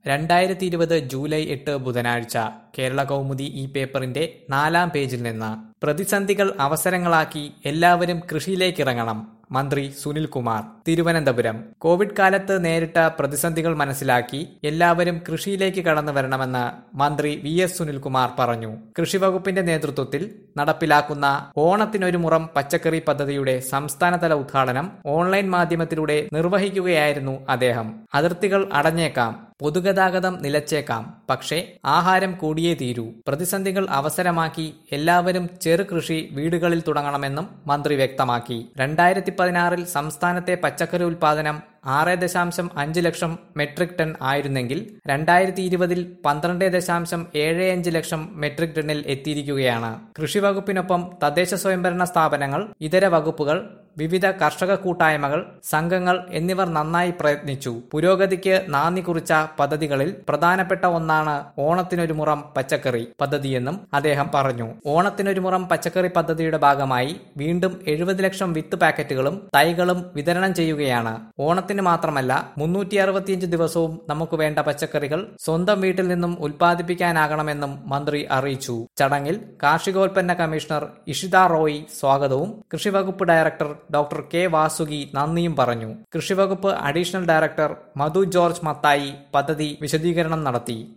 രണ്ടായിരത്തി ഇരുപത് ജൂലൈ എട്ട് ബുധനാഴ്ച കേരള കൗമുദി ഈ പേപ്പറിന്റെ നാലാം പേജിൽ നിന്ന് പ്രതിസന്ധികൾ അവസരങ്ങളാക്കി എല്ലാവരും കൃഷിയിലേക്കിറങ്ങണം മന്ത്രി സുനിൽ കുമാർ തിരുവനന്തപുരം കോവിഡ് കാലത്ത് നേരിട്ട പ്രതിസന്ധികൾ മനസ്സിലാക്കി എല്ലാവരും കൃഷിയിലേക്ക് കടന്നു വരണമെന്ന് മന്ത്രി വി എസ് സുനിൽകുമാർ പറഞ്ഞു കൃഷിവകുപ്പിന്റെ നേതൃത്വത്തിൽ നടപ്പിലാക്കുന്ന ഓണത്തിനൊരു മുറം പച്ചക്കറി പദ്ധതിയുടെ സംസ്ഥാനതല ഉദ്ഘാടനം ഓൺലൈൻ മാധ്യമത്തിലൂടെ നിർവഹിക്കുകയായിരുന്നു അദ്ദേഹം അതിർത്തികൾ അടഞ്ഞേക്കാം പൊതുഗതാഗതം നിലച്ചേക്കാം പക്ഷേ ആഹാരം കൂടിയേ തീരൂ പ്രതിസന്ധികൾ അവസരമാക്കി എല്ലാവരും ചെറുകൃഷി വീടുകളിൽ തുടങ്ങണമെന്നും മന്ത്രി വ്യക്തമാക്കി രണ്ടായിരത്തി പതിനാറിൽ സംസ്ഥാനത്തെ പച്ചക്കറി ഉൽപാദനം ആറ് ദശാംശം അഞ്ച് ലക്ഷം മെട്രിക് ടൺ ആയിരുന്നെങ്കിൽ രണ്ടായിരത്തി ഇരുപതിൽ പന്ത്രണ്ട് ദശാംശം ഏഴ് അഞ്ച് ലക്ഷം മെട്രിക് ടണ്ണിൽ എത്തിയിരിക്കുകയാണ് കൃഷിവകുപ്പിനൊപ്പം തദ്ദേശ സ്വയംഭരണ സ്ഥാപനങ്ങൾ ഇതര വകുപ്പുകൾ വിവിധ കർഷക കൂട്ടായ്മകൾ സംഘങ്ങൾ എന്നിവർ നന്നായി പ്രയത്നിച്ചു പുരോഗതിക്ക് നാന്ദി കുറിച്ച പദ്ധതികളിൽ പ്രധാനപ്പെട്ട ഒന്നാണ് ഓണത്തിനൊരു മുറം പച്ചക്കറി പദ്ധതിയെന്നും അദ്ദേഹം പറഞ്ഞു ഓണത്തിനൊരു മുറം പച്ചക്കറി പദ്ധതിയുടെ ഭാഗമായി വീണ്ടും എഴുപത് ലക്ഷം വിത്ത് പാക്കറ്റുകളും തൈകളും വിതരണം ചെയ്യുകയാണ് ഓണത്തിന് മാത്രമല്ല മുന്നൂറ്റി അറുപത്തിയഞ്ച് ദിവസവും നമുക്ക് വേണ്ട പച്ചക്കറികൾ സ്വന്തം വീട്ടിൽ നിന്നും ഉൽപ്പാദിപ്പിക്കാനാകണമെന്നും മന്ത്രി അറിയിച്ചു ചടങ്ങിൽ കാർഷികോൽപ്പന്ന കമ്മീഷണർ ഇഷിത റോയ് സ്വാഗതവും കൃഷിവകുപ്പ് ഡയറക്ടർ ഡോക്ടർ കെ വാസുകി നന്ദിയും പറഞ്ഞു കൃഷിവകുപ്പ് additional director Madhu George Mathai പദ്ധതി വിശദീകരണം നടത്തി